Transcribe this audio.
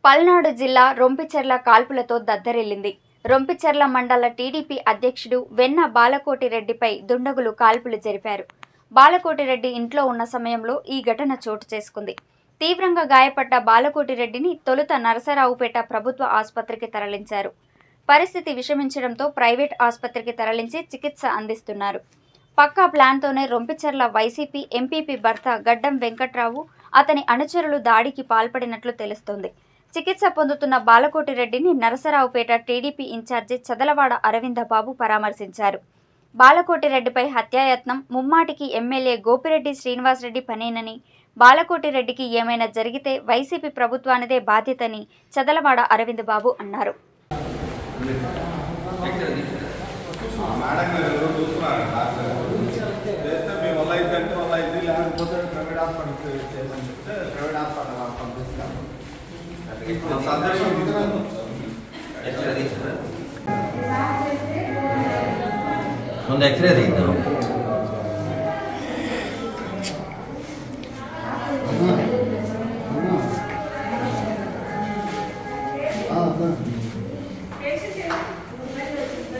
పల్నాడు జిల్లా రొంపిచెర్ల కాల్పులతో దద్దరిల్లింది రొంపిచెర్ల మండల టీడీపీ అధ్యక్షుడు వెన్న బాలకోటి రెడ్డిపై దుండగులు కాల్పులు జరిపారు బాలకోటి రెడ్డి ఇంట్లో ఉన్న సమయంలో ఈ ఘటన చోటు చేసుకుంది తీవ్రంగా గాయపడ్డ బాలకోటి రెడ్డిని తొలుత నరసరావుపేట ప్రభుత్వ ఆసుపత్రికి తరలించారు పరిస్థితి విషమించడంతో ప్రైవేట్ ఆసుపత్రికి తరలించి చికిత్స అందిస్తున్నారు పక్కా ప్లాన్తోనే రొంపిచెర్ల వైసీపీ ఎంపీపీ భర్త గడ్డం వెంకట్రావు అతని అనుచరులు దాడికి పాల్పడినట్లు తెలుస్తోంది చికిత్స పొందుతున్న బాలకోటి రెడ్డిని నరసరావుపేట టీడీపీ ఇన్ఛార్జి చదలవాడ అరవిందబాబు పరామర్శించారు బాలకోటి రెడ్డిపై హత్యాయత్నం ముమ్మాటికి ఎమ్మెల్యే గోపిరెడ్డి శ్రీనివాసరెడ్డి పనేనని బాలకోటి రెడ్డికి ఏమైనా జరిగితే వైసీపీ ప్రభుత్వానిదే బాధ్యతని చదలవాడ అరవింద్ బాబు అన్నారు మేడం గారు ఎవరో చూస్తున్నారు డాక్టర్ చేస్తే మీ వల్ల ఇద్దంటే వల్ల ఇది లేకపోతే ప్రైవేట్ హాస్పిటల్ చేయమని చెప్తే ప్రైవేట్ హాస్పిటల్ వాళ్ళకి పంపిస్తాము ఇప్పుడు సందేశం తీసుకున్నాను. ముందు ఎక్స్రే తీద్దాం Ah,